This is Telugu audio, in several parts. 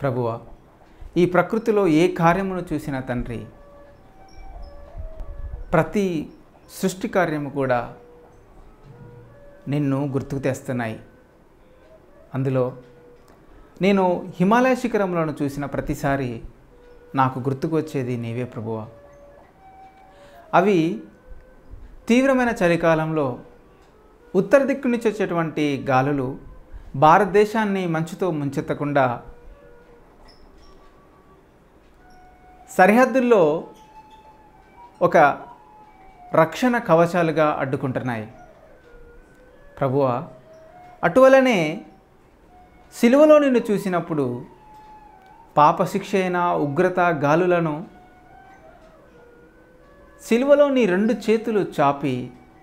ప్రభువా ఈ ప్రకృతిలో ఏ కార్యమును చూసిన తండ్రి ప్రతి సృష్టి కార్యము కూడా నిన్ను గుర్తుకు తెస్తున్నాయి అందులో నేను హిమాలయ శిఖరములను చూసిన ప్రతిసారి నాకు గుర్తుకు వచ్చేది నీవే ప్రభువా అవి తీవ్రమైన చలికాలంలో ఉత్తర దిక్కు నుంచి వచ్చేటువంటి గాలులు భారతదేశాన్ని మంచుతో ముంచెత్తకుండా సరిహద్దుల్లో ఒక రక్షణ కవచాలుగా అడ్డుకుంటున్నాయి ప్రభువ అటువలనే సిలువలో నిన్ను చూసినప్పుడు పాప శిక్ష అయిన ఉగ్రత గాలులను సిలువలో నీ రెండు చేతులు చాపి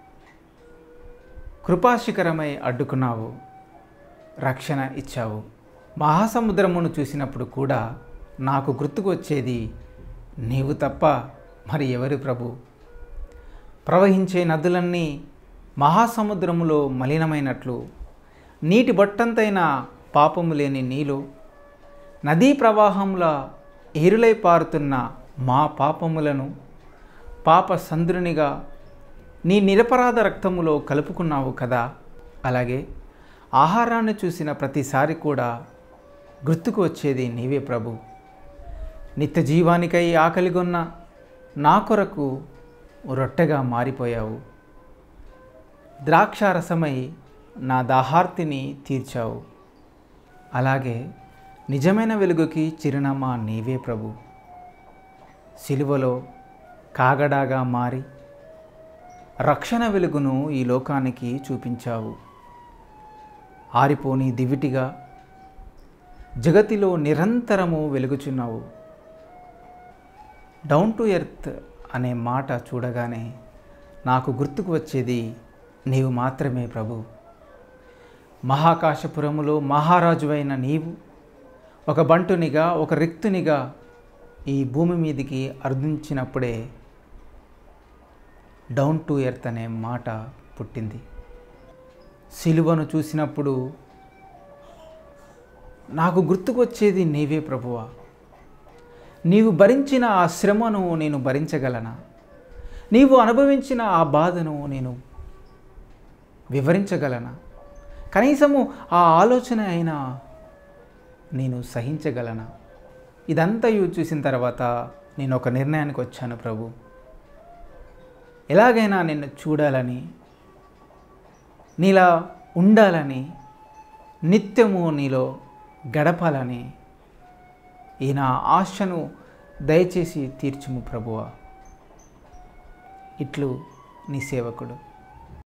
కృపాశిఖరమై అడ్డుకున్నావు రక్షణ ఇచ్చావు మహాసముద్రమును చూసినప్పుడు కూడా నాకు గుర్తుకు వచ్చేది నీవు తప్ప మరి ఎవరు ప్రభు ప్రవహించే నదులన్నీ మహాసముద్రములో మలినమైనట్లు నీటి బట్టంతైన పాపము లేని నీలో నదీ ప్రవాహంలా ఏరులై పారుతున్న మా పాపములను పాప సంద్రునిగా నీ నిరపరాధ రక్తములో కలుపుకున్నావు కదా అలాగే ఆహారాన్ని చూసిన ప్రతిసారి కూడా గుర్తుకు వచ్చేది నీవే ప్రభు నిత్య జీవానికై ఆకలిగొన్న నా కొరకు రొట్టెగా మారిపోయావు ద్రాక్షారసమై నా దాహార్తిని తీర్చావు అలాగే నిజమైన వెలుగుకి చిరునామా నీవే ప్రభు సిలువలో కాగడాగా మారి రక్షణ వెలుగును ఈ లోకానికి చూపించావు ఆరిపోని దివిటిగా జగతిలో నిరంతరము వెలుగుచున్నావు డౌన్ టు ఎర్త్ అనే మాట చూడగానే నాకు గుర్తుకు వచ్చేది నీవు మాత్రమే ప్రభు మహాకాశపురములో మహారాజువైన నీవు ఒక బంటునిగా ఒక రిక్తునిగా ఈ భూమి మీదికి అర్థించినప్పుడే డౌన్ టు ఎర్త్ అనే మాట పుట్టింది సిలువను చూసినప్పుడు నాకు గుర్తుకొచ్చేది నీవే ప్రభువా నీవు భరించిన ఆ శ్రమను నేను భరించగలనా నీవు అనుభవించిన ఆ బాధను నేను వివరించగలనా కనీసము ఆ ఆలోచన అయినా నేను సహించగలనా ఇదంతా చూసిన తర్వాత నేను ఒక నిర్ణయానికి వచ్చాను ప్రభు ఎలాగైనా నిన్ను చూడాలని నీలా ఉండాలని నిత్యము నీలో గడపాలని ఈ నా ఆశను దయచేసి తీర్చుము ప్రభువా ఇట్లు నీ సేవకుడు